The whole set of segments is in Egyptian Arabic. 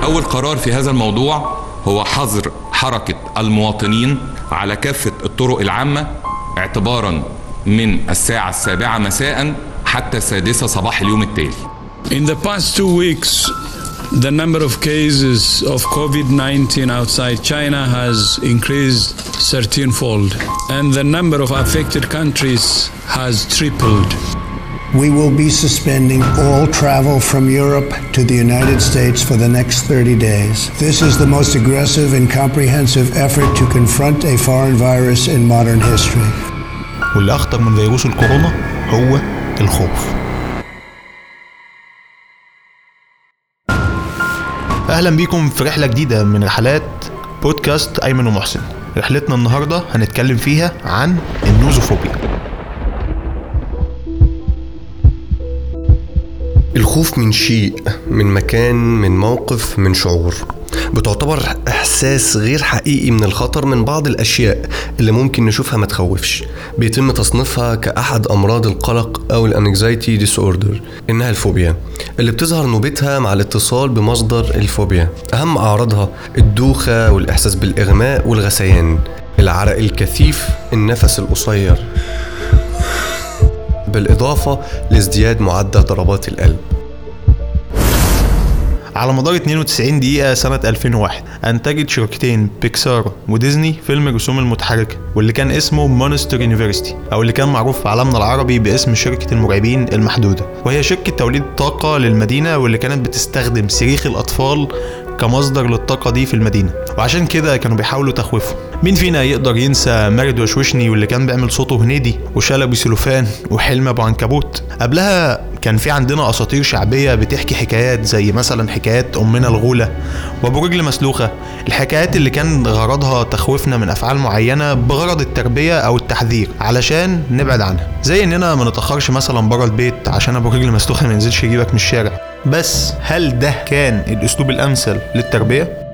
أول قرار في هذا الموضوع هو حظر حركة المواطنين على كافة الطرق العامة اعتبارا من الساعة السابعة مساء حتى السادسة صباح اليوم التالي In the past two weeks, the number of cases of COVID 19 outside China has increased 13 fold, and the number of affected countries has tripled. We will be suspending all travel from Europe to the United States for the next 30 days. This is the most aggressive and comprehensive effort to confront a foreign virus in modern history. واللي أخطر من فيروس الكورونا هو الخوف أهلا بيكم في رحلة جديدة من رحلات بودكاست أيمن ومحسن رحلتنا النهاردة هنتكلم فيها عن النوزوفوبيا الخوف من شيء من مكان من موقف من شعور بتعتبر احساس غير حقيقي من الخطر من بعض الاشياء اللي ممكن نشوفها ما تخوفش بيتم تصنيفها كاحد امراض القلق او الانكزايتي ديس اوردر انها الفوبيا اللي بتظهر نوبتها مع الاتصال بمصدر الفوبيا اهم اعراضها الدوخه والاحساس بالاغماء والغثيان العرق الكثيف النفس القصير بالإضافة لازدياد معدل ضربات القلب على مدار 92 دقيقة سنة 2001 أنتجت شركتين بيكسار وديزني فيلم الرسوم المتحركة واللي كان اسمه مونستر يونيفرسيتي أو اللي كان معروف في عالمنا العربي باسم شركة المرعبين المحدودة وهي شركة توليد طاقة للمدينة واللي كانت بتستخدم صريخ الأطفال كمصدر للطاقة دي في المدينة وعشان كده كانوا بيحاولوا تخويفهم مين فينا يقدر ينسى مارد وشوشني واللي كان بيعمل صوته هنيدي وشلبي سلوفان وحلم ابو عنكبوت قبلها كان في عندنا اساطير شعبيه بتحكي حكايات زي مثلا حكايات امنا الغوله وابو رجل مسلوخه الحكايات اللي كان غرضها تخويفنا من افعال معينه بغرض التربيه او التحذير علشان نبعد عنها زي اننا ما نتاخرش مثلا بره البيت عشان ابو رجل مسلوخه ما ينزلش يجيبك من الشارع بس هل ده كان الاسلوب الامثل للتربيه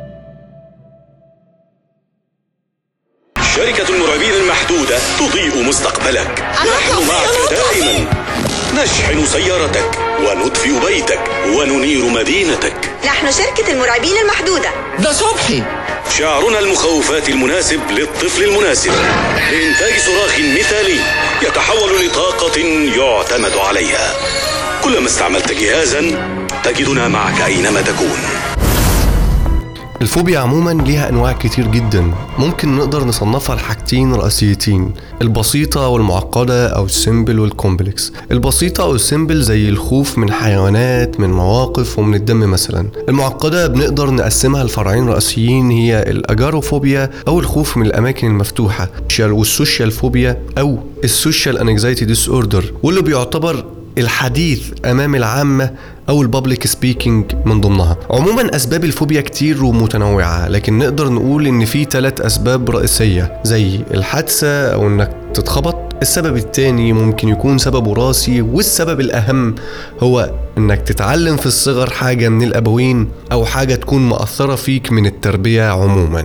شركة المرعبين المحدودة تضيء مستقبلك نحن معك دائما نشحن سيارتك ونطفئ بيتك وننير مدينتك نحن شركة المرعبين المحدودة ده صبحي شعارنا المخوفات المناسب للطفل المناسب لإنتاج صراخ مثالي يتحول لطاقة يعتمد عليها كلما استعملت جهازا تجدنا معك أينما تكون الفوبيا عموما ليها انواع كتير جدا ممكن نقدر نصنفها لحاجتين رئيسيتين البسيطة والمعقدة او السيمبل والكومبلكس البسيطة او السيمبل زي الخوف من حيوانات من مواقف ومن الدم مثلا المعقدة بنقدر نقسمها لفرعين رئيسيين هي الاجاروفوبيا او الخوف من الاماكن المفتوحة والسوشيال فوبيا او السوشيال انكزايتي ديس اوردر واللي بيعتبر الحديث امام العامه او البابليك سبيكينج من ضمنها عموما اسباب الفوبيا كتير ومتنوعه لكن نقدر نقول ان في ثلاث اسباب رئيسيه زي الحادثه او انك تتخبط السبب التاني ممكن يكون سبب وراثي والسبب الأهم هو إنك تتعلم في الصغر حاجة من الأبوين أو حاجة تكون مأثرة فيك من التربية عموماً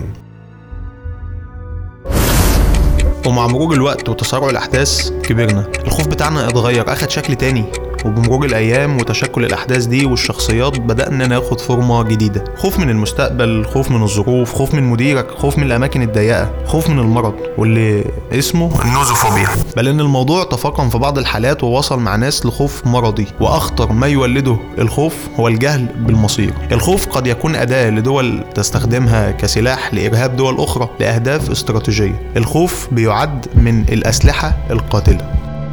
ومع مرور الوقت وتسارع الأحداث كبرنا الخوف بتاعنا اتغير أخد شكل تاني وبمرور الأيام وتشكل الأحداث دي والشخصيات بدأنا ناخد فورمة جديدة خوف من المستقبل خوف من الظروف خوف من مديرك خوف من الأماكن الضيقة خوف من المرض واللي اسمه النوزوفوبيا بل إن الموضوع تفاقم في بعض الحالات ووصل مع ناس لخوف مرضي وأخطر ما يولده الخوف هو الجهل بالمصير الخوف قد يكون أداة لدول تستخدمها كسلاح لإرهاب دول أخرى لأهداف استراتيجية الخوف بيعد من الأسلحة القاتلة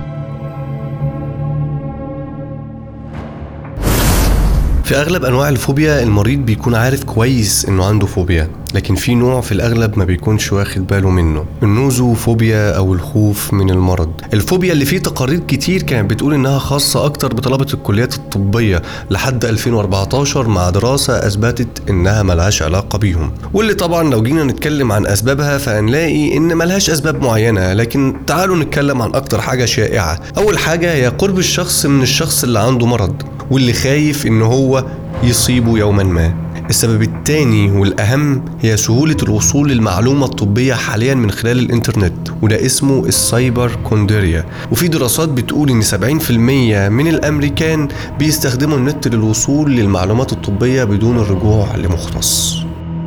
في أغلب أنواع الفوبيا المريض بيكون عارف كويس إنه عنده فوبيا لكن في نوع في الأغلب ما بيكونش واخد باله منه النوزوفوبيا أو الخوف من المرض الفوبيا اللي فيه تقارير كتير كانت بتقول إنها خاصة أكتر بطلبة الكليات الطبية لحد 2014 مع دراسة أثبتت إنها ملهاش علاقة بيهم واللي طبعا لو جينا نتكلم عن أسبابها فهنلاقي إن ملهاش أسباب معينة لكن تعالوا نتكلم عن أكتر حاجة شائعة أول حاجة هي قرب الشخص من الشخص اللي عنده مرض واللي خايف إن هو يصيبه يوما ما السبب الثاني والأهم هي سهولة الوصول للمعلومة الطبية حاليا من خلال الإنترنت وده اسمه السايبر كونديريا وفي دراسات بتقول إن 70% من الأمريكان بيستخدموا النت للوصول للمعلومات الطبية بدون الرجوع لمختص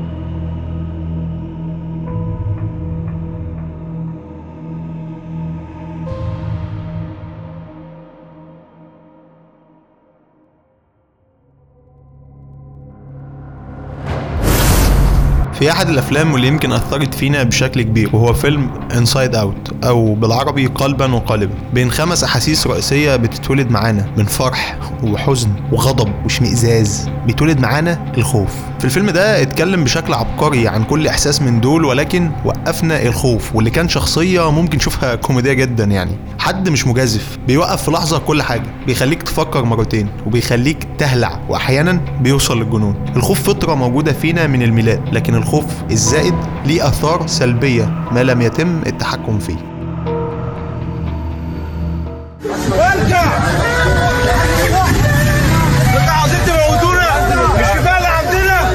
في احد الافلام واللي يمكن اثرت فينا بشكل كبير وهو فيلم انسايد اوت او بالعربي قلبا وقالبا بين خمس احاسيس رئيسيه بتتولد معانا من فرح وحزن وغضب واشمئزاز بيتولد معانا الخوف في الفيلم ده اتكلم بشكل عبقري عن كل احساس من دول ولكن وقفنا الخوف واللي كان شخصيه ممكن نشوفها كوميديه جدا يعني حد مش مجازف بيوقف في لحظه كل حاجه بيخليك تفكر مرتين وبيخليك تهلع واحيانا بيوصل للجنون الخوف فطره موجوده فينا من الميلاد لكن الخوف الزائد ليه اثار سلبيه ما لم يتم التحكم فيه ارجع انت عاوزين تموتونا مش كفايه اللي عندنا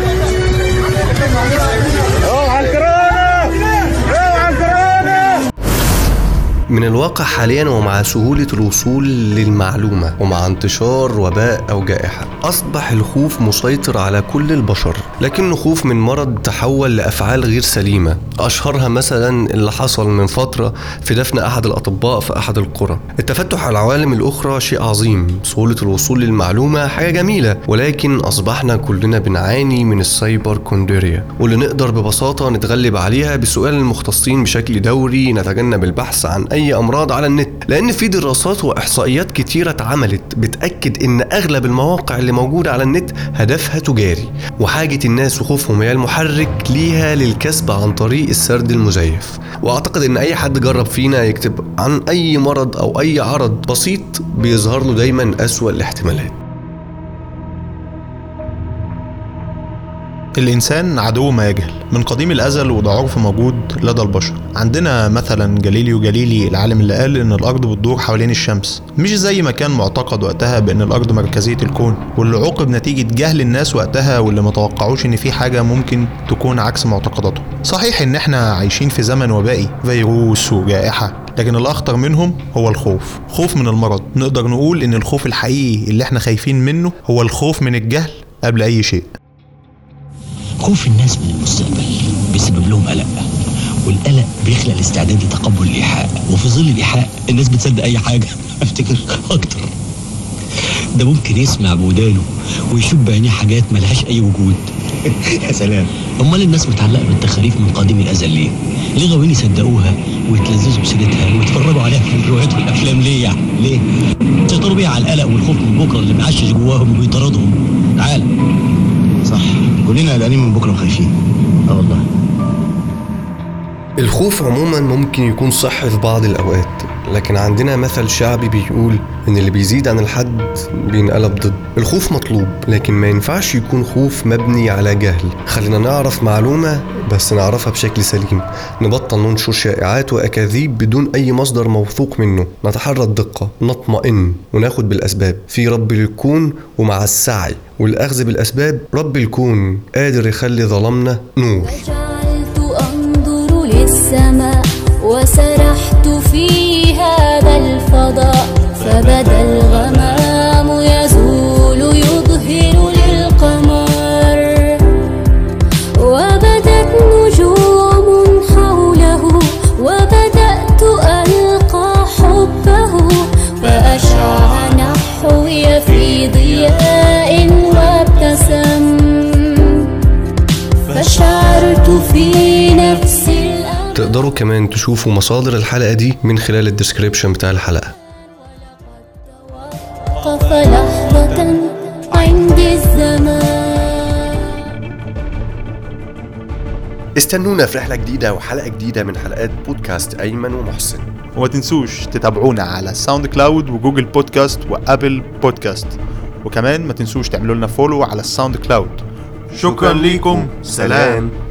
اوعى الكورونا اوعى الكورونا من الواقع حاليا ومع سهولة الوصول للمعلومة ومع انتشار وباء أو جائحة أصبح الخوف مسيطر على كل البشر لكنه خوف من مرض تحول لأفعال غير سليمة أشهرها مثلا اللي حصل من فترة في دفن أحد الأطباء في أحد القرى التفتح على العوالم الأخرى شيء عظيم سهولة الوصول للمعلومة حاجة جميلة ولكن أصبحنا كلنا بنعاني من السايبر كونديريا واللي نقدر ببساطة نتغلب عليها بسؤال المختصين بشكل دوري نتجنب البحث عن أي أمراض على النت لأن في دراسات وإحصائيات كتيرة اتعملت بتأكد إن أغلب المواقع اللي موجودة على النت هدفها تجاري وحاجة الناس وخوفهم هي المحرك ليها للكسب عن طريق السرد المزيف وأعتقد إن أي حد جرب فينا يكتب عن أي مرض أو أي عرض بسيط بيظهر له دايما أسوأ الاحتمالات الإنسان عدو ما يجهل من قديم الأزل وده عرف موجود لدى البشر عندنا مثلا جاليليو جاليلي العالم اللي قال إن الأرض بتدور حوالين الشمس مش زي ما كان معتقد وقتها بإن الأرض مركزية الكون واللي عوقب نتيجة جهل الناس وقتها واللي ما توقعوش إن في حاجة ممكن تكون عكس معتقداتهم صحيح إن إحنا عايشين في زمن وبائي فيروس وجائحة لكن الأخطر منهم هو الخوف خوف من المرض نقدر نقول إن الخوف الحقيقي اللي إحنا خايفين منه هو الخوف من الجهل قبل أي شيء خوف الناس من المستقبل بيسبب لهم قلق والقلق بيخلق الاستعداد لتقبل الايحاء وفي ظل الايحاء الناس بتصدق اي حاجه افتكر اكتر ده ممكن يسمع بودانه ويشوف بعينيه حاجات ملهاش اي وجود يا سلام امال الناس متعلقه بالتخاريف من قديم الازل ليه ليه غاويين يصدقوها ويتلذذوا بسيرتها ويتفرجوا عليها في الروايات والافلام ليه يعني ليه سيطروا بيها على القلق والخوف من بكره اللي معشش جواهم وبيطاردهم تعال صح كلنا قلقانين من بكره وخايفين اه والله الخوف عموما ممكن يكون صحي في بعض الأوقات لكن عندنا مثل شعبي بيقول إن اللي بيزيد عن الحد بينقلب ضد الخوف مطلوب لكن ما ينفعش يكون خوف مبني على جهل خلينا نعرف معلومة بس نعرفها بشكل سليم نبطل ننشر شائعات وأكاذيب بدون أي مصدر موثوق منه نتحرى الدقة نطمئن وناخد بالأسباب في رب الكون ومع السعي والأخذ بالأسباب رب الكون قادر يخلي ظلمنا نور وجعلت أنظر للسماء وسرحت في هذا الفضاء فبدا الغمام يزول يظهر للقمر وبدت نجوم حوله وبدأت ألقى حبه فأشع نحوي في ضياء وابتسم فشعرت في نفسي الأمر تقدروا كمان تشوفوا مصادر الحلقة دي من خلال الديسكريبشن بتاع الحلقة وقف لحظة عندي الزمان استنونا في رحلة جديدة وحلقة جديدة من حلقات بودكاست أيمن ومحسن وما تنسوش تتابعونا على ساوند كلاود وجوجل بودكاست وابل بودكاست وكمان ما تنسوش تعملوا لنا فولو على الساوند كلاود شكرا ليكم سلام